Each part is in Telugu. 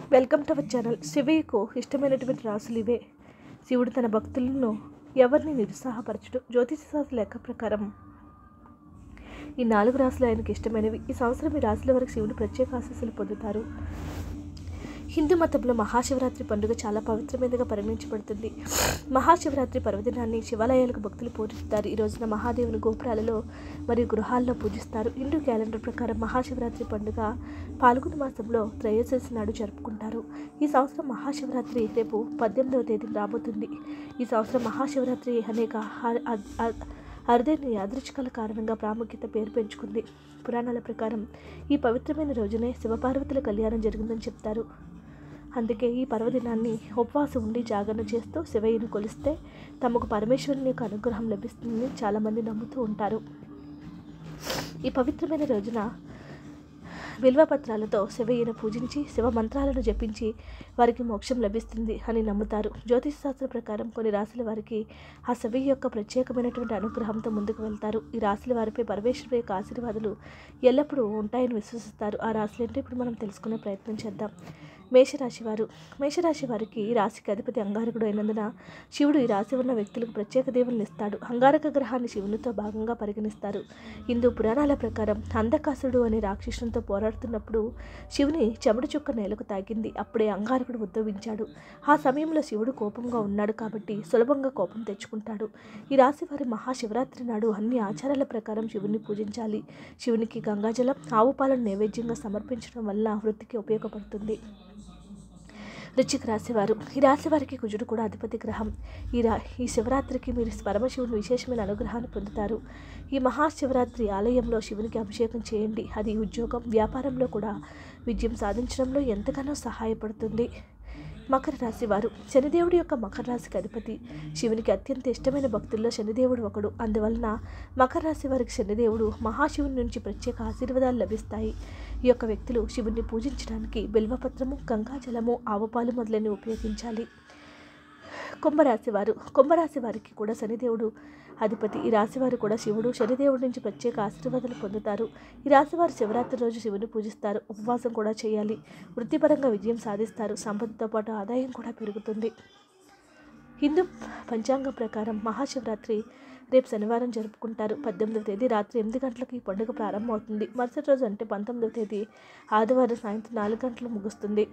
వెల్కమ్ టు అవర్ ఛానల్ శివయ్యకు ఇష్టమైనటువంటి రాసులు ఇవే శివుడు తన భక్తులను ఎవరిని నిరుత్సాహపరచడు జ్యోతిష శాస్త్ర లెక్క ప్రకారం ఈ నాలుగు రాసులు ఆయనకి ఇష్టమైనవి ఈ సంవత్సరం ఈ రాశుల వరకు శివుడు ప్రత్యేక ఆశీస్సులు పొందుతారు హిందూ మతంలో మహాశివరాత్రి పండుగ చాలా పవిత్రమైనదిగా పరిగణించబడుతుంది మహాశివరాత్రి పర్వదినాన్ని శివాలయాలకు భక్తులు పూజిస్తారు ఈ రోజున మహాదేవుని గోపురాలలో మరియు గృహాల్లో పూజిస్తారు హిందూ క్యాలెండర్ ప్రకారం మహాశివరాత్రి పండుగ పాల్గొన మాసంలో త్రయోదశి నాడు జరుపుకుంటారు ఈ సంవత్సరం మహాశివరాత్రి రేపు పద్దెనిమిదవ తేదీన రాబోతుంది ఈ సంవత్సరం మహాశివరాత్రి అనేక అ- అ- అ- అరుదైన యాదృచ్ఛికాల కారణంగా ప్రాముఖ్యత పేరు పెంచుకుంది పురాణాల ప్రకారం ఈ పవిత్రమైన రోజునే శివపార్వతుల కళ్యాణం జరిగిందని చెప్తారు అందుకే ఈ పర్వదినాన్ని ఉపవాసం ఉండి జాగరణ చేస్తూ శివయ్యను కొలిస్తే తమకు పరమేశ్వరుని యొక్క అనుగ్రహం లభిస్తుందని చాలామంది నమ్ముతూ ఉంటారు ఈ పవిత్రమైన రోజున బిల్వపత్రాలతో శివయ్యను పూజించి శివ మంత్రాలను జపించి వారికి మోక్షం లభిస్తుంది అని నమ్ముతారు జ్యోతిష శాస్త్రం ప్రకారం కొన్ని రాశుల వారికి ఆ శివయ్య యొక్క ప్రత్యేకమైనటువంటి అనుగ్రహంతో ముందుకు వెళ్తారు ఈ రాశుల వారిపై పరమేశ్వరు యొక్క ఆశీర్వాదాలు ఎల్లప్పుడూ ఉంటాయని విశ్వసిస్తారు ఆ రాశులు ఏంటో ఇప్పుడు మనం తెలుసుకునే ప్రయత్నం చేద్దాం మేషరాశి వారు మేషరాశి వారికి ఈ రాశికి అధిపతి అంగారకుడు అయినందున శివుడు ఈ రాశి ఉన్న వ్యక్తులకు ప్రత్యేక దేవుని ఇస్తాడు అంగారక గ్రహాన్ని శివునితో భాగంగా పరిగణిస్తారు హిందూ పురాణాల ప్రకారం అంధకాసుడు అనే రాక్షసునితో పోరాడుతున్నప్పుడు శివుని చెమట చుక్క నేలకు తాకింది అప్పుడే అంగారకుడు ఉద్భవించాడు ఆ సమయంలో శివుడు కోపంగా ఉన్నాడు కాబట్టి సులభంగా కోపం తెచ్చుకుంటాడు ఈ రాశి వారి మహాశివరాత్రి నాడు అన్ని ఆచారాల ప్రకారం శివుని పూజించాలి శివునికి గంగాజలం ఆవు పాలను నైవేద్యంగా సమర్పించడం వల్ల వృత్తికి ఉపయోగపడుతుంది వృశ్చిక రాశివారు ఈ రాశి వారికి కుజుడు కూడా అధిపతి గ్రహం ఈ రా ఈ శివరాత్రికి మీరు పరమశివుని విశేషమైన అనుగ్రహాన్ని పొందుతారు ఈ మహాశివరాత్రి ఆలయంలో శివునికి అభిషేకం చేయండి అది ఉద్యోగం వ్యాపారంలో కూడా విజయం సాధించడంలో ఎంతగానో సహాయపడుతుంది మకర రాశి వారు శనిదేవుడి యొక్క మకర రాశికి అధిపతి శివునికి అత్యంత ఇష్టమైన భక్తుల్లో శనిదేవుడు ఒకడు అందువలన మకర రాశి వారికి శనిదేవుడు మహాశివుని నుంచి ప్రత్యేక ఆశీర్వాదాలు లభిస్తాయి ఈ యొక్క వ్యక్తులు శివుణ్ణి పూజించడానికి బిల్వపత్రము గంగాజలము ఆవుపాలు మొదలైనవి ఉపయోగించాలి కుంభరాశి వారు కుంభరాశి వారికి కూడా శనిదేవుడు అధిపతి ఈ రాశివారు కూడా శివుడు శనిదేవుడి నుంచి ప్రత్యేక ఆశీర్వాదాలు పొందుతారు ఈ రాశివారు శివరాత్రి రోజు శివుని పూజిస్తారు ఉపవాసం కూడా చేయాలి వృత్తిపరంగా విజయం సాధిస్తారు సంపదతో పాటు ఆదాయం కూడా పెరుగుతుంది హిందూ పంచాంగం ప్రకారం మహాశివరాత్రి రేపు శనివారం జరుపుకుంటారు పద్దెనిమిదవ తేదీ రాత్రి ఎనిమిది గంటలకు ఈ పండుగ ప్రారంభమవుతుంది మరుసటి రోజు అంటే పంతొమ్మిదవ తేదీ ఆదివారం సాయంత్రం నాలుగు గంటలు ముగుస్తుంది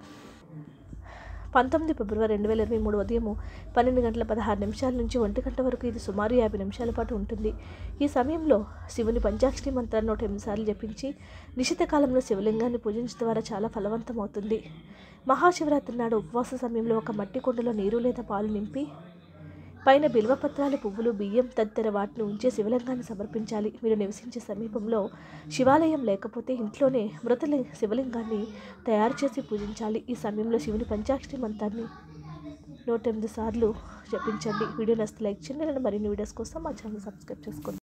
పంతొమ్మిది ఫిబ్రవరి రెండు వేల ఇరవై మూడు ఉదయం పన్నెండు గంటల పదహారు నిమిషాల నుంచి ఒంటి గంట వరకు ఇది సుమారు యాభై నిమిషాల పాటు ఉంటుంది ఈ సమయంలో శివుని పంచాక్షరి మంత్రాన్ని నూట ఎనిమిది సార్లు జపించి నిశిత కాలంలో శివలింగాన్ని పూజించడం ద్వారా చాలా ఫలవంతమవుతుంది మహాశివరాత్రి నాడు ఉపవాస సమయంలో ఒక మట్టి కుండలో నీరు లేదా పాలు నింపి పైన బిల్వపత్రాలు పువ్వులు బియ్యం తదితర వాటిని ఉంచే శివలింగాన్ని సమర్పించాలి మీరు నివసించే సమీపంలో శివాలయం లేకపోతే ఇంట్లోనే మృతలి శివలింగాన్ని తయారు చేసి పూజించాలి ఈ సమయంలో శివుని పంచాక్షరి మంత్రాన్ని నూట ఎనిమిది సార్లు జపించండి వీడియో నచ్చితే లైక్ చేయండి నేను మరిన్ని వీడియోస్ కోసం మా ఛానల్ సబ్స్క్రైబ్ చేసుకోండి